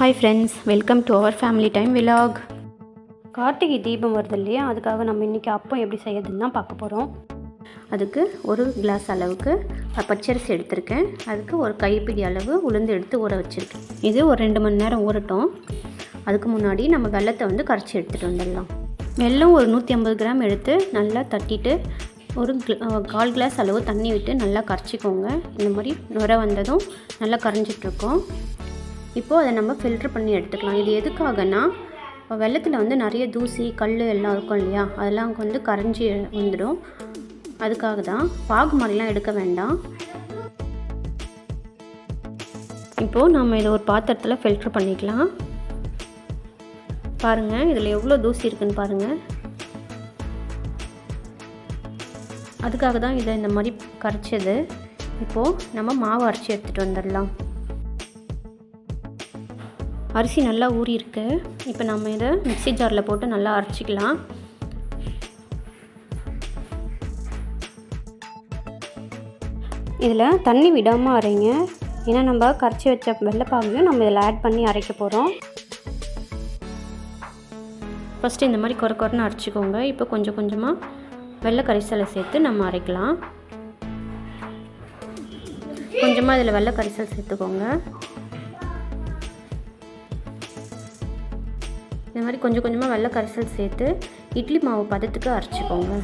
hi friends welcome to our family time vlog Karthigai Deepam வருது இல்லையா அதுக்காக நம்ம இன்றைக்கி அப்பம் எப்படி செய்யறதுன்னு தான் பார்க்க போகிறோம் அதுக்கு ஒரு கிளாஸ் அளவுக்கு பச்சரிசி எடுத்திருக்கேன் அதுக்கு ஒரு கைப்பிடி அளவு உளுந்து எடுத்து ஊற வச்சுருக்கேன் இது ஒரு ரெண்டு மணி நேரம் ஊறட்டும் அதுக்கு முன்னாடி நம்ம வெள்ளத்தை வந்து கரைச்சி எடுத்துகிட்டு வந்துடலாம் வெல்லம் ஒரு நூற்றி ஐம்பது கிராம் எடுத்து நல்லா தட்டிட்டு ஒரு கிள- கால் கிளாஸ் அளவு தண்ணி விட்டு நல்லா கரைச்சிக்கோங்க இந்த மாதிரி நுர வந்ததும் நல்லா கரைஞ்சிட்ருக்கோம் இப்போது அதை நம்ம ஃபில்ட்ரு பண்ணி எடுத்துக்கலாம் இது எதுக்காகனா இப்போ வெள்ளத்தில் வந்து நிறைய தூசி கல் எல்லாம் இருக்கும் இல்லையா அதெல்லாம் வந்து கரைஞ்சி வந்துடும் அதுக்காக தான் பாகு மாதிரிலாம் எடுக்க வேண்டாம் இப்போது நம்ம இதை ஒரு பாத்திரத்தில் ஃபில்ட்ரு பண்ணிக்கலாம் பாருங்கள் இதில் எவ்வளோ தூசி இருக்குன்னு பாருங்கள் அதுக்காக தான் இதை இந்த மாதிரி கரைச்சது இப்போது நம்ம மாவு அரைச்சி எடுத்துகிட்டு வந்துடலாம் அரிசி நல்லா ஊறி இருக்கு இப்போ நம்ம இதை மிக்ஸி ஜாரில் போட்டு நல்லா அரைச்சிக்கலாம் இதில் தண்ணி விடாமல் அரைங்க ஏன்னா நம்ம கரைச்சி வச்ச வெள்ளைப்பாகையும் நம்ம இதில் ஆட் பண்ணி அரைக்க போகிறோம் ஃபஸ்ட்டு இந்த மாதிரி கொர கொரன்னு அரைச்சிக்கோங்க இப்போ கொஞ்சம் கொஞ்சமாக வெள்ளை கரிசலை சேர்த்து நம்ம அரைக்கலாம் கொஞ்சமாக இதில் வெள்ளை கரிசல் சேர்த்துக்கோங்க இந்த மாதிரி கொஞ்சம் கொஞ்சமாக வெள்ளை கரிசல் சேர்த்து இட்லி மாவு பதத்துக்கு அரைச்சிக்கோங்க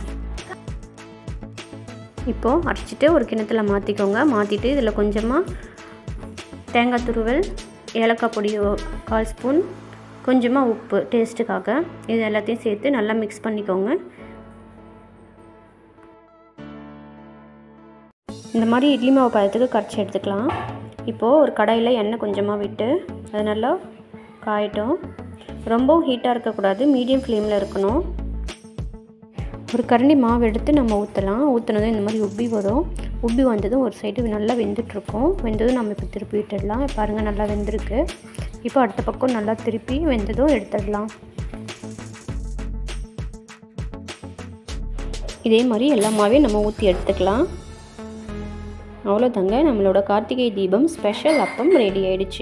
இப்போது அரைச்சிட்டு ஒரு கிணத்துல மாற்றிக்கோங்க மாற்றிட்டு இதில் கொஞ்சமாக தேங்காய் துருவல் ஏலக்காய் பொடி ஒ- கால் ஸ்பூன் கொஞ்சமாக உப்பு டேஸ்ட்டுக்காக இது எல்லாத்தையும் சேர்த்து நல்லா மிக்ஸ் பண்ணிக்கோங்க இந்த மாதிரி இட்லி மாவு பதத்துக்கு கரைச்சி எடுத்துக்கலாம் இப்போது ஒரு கடாயில் எண்ணெய் கொஞ்சமாக விட்டு அது நல்லா காயட்டும் ரொம்பவும் ஹீட்டாக இருக்கக்கூடாது மீடியம் ஃப்ளேமில் இருக்கணும் ஒரு கரண்டி மாவு எடுத்து நம்ம ஊற்றலாம் ஊற்றுனதும் இந்த மாதிரி உப்பி வரும் உப்பி வந்ததும் ஒரு சைடு நல்லா வெந்துட்டுருக்கும் வெந்ததும் நம்ம இப்போ திருப்பி விட்டுடலாம் பாருங்கள் நல்லா வெந்திருக்கு இப்போ அடுத்த பக்கம் நல்லா திருப்பி வெந்ததும் எடுத்துடலாம் இதே மாதிரி எல்லா மாவையும் நம்ம ஊற்றி எடுத்துக்கலாம் அவ்வளோதாங்க நம்மளோட கார்த்திகை தீபம் ஸ்பெஷல் அப்பம் ரெடி ஆயிடுச்சு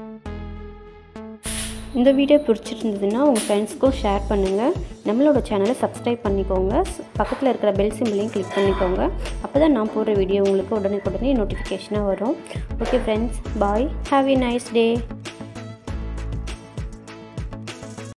இந்த வீடியோ பிடிச்சிருந்ததுன்னா உங்கள் ஃப்ரெண்ட்ஸ்க்கும் ஷேர் பண்ணுங்கள் நம்மளோட சேனலை சப்ஸ்கிரைப் பண்ணிக்கோங்க பக்கத்தில் இருக்கிற பெல் சிம்பிளையும் கிளிக் பண்ணிக்கோங்க அப்போ தான் நான் போடுற வீடியோ உங்களுக்கு உடனே உடனே நோட்டிஃபிகேஷனாக வரும் okay friends bye have a nice day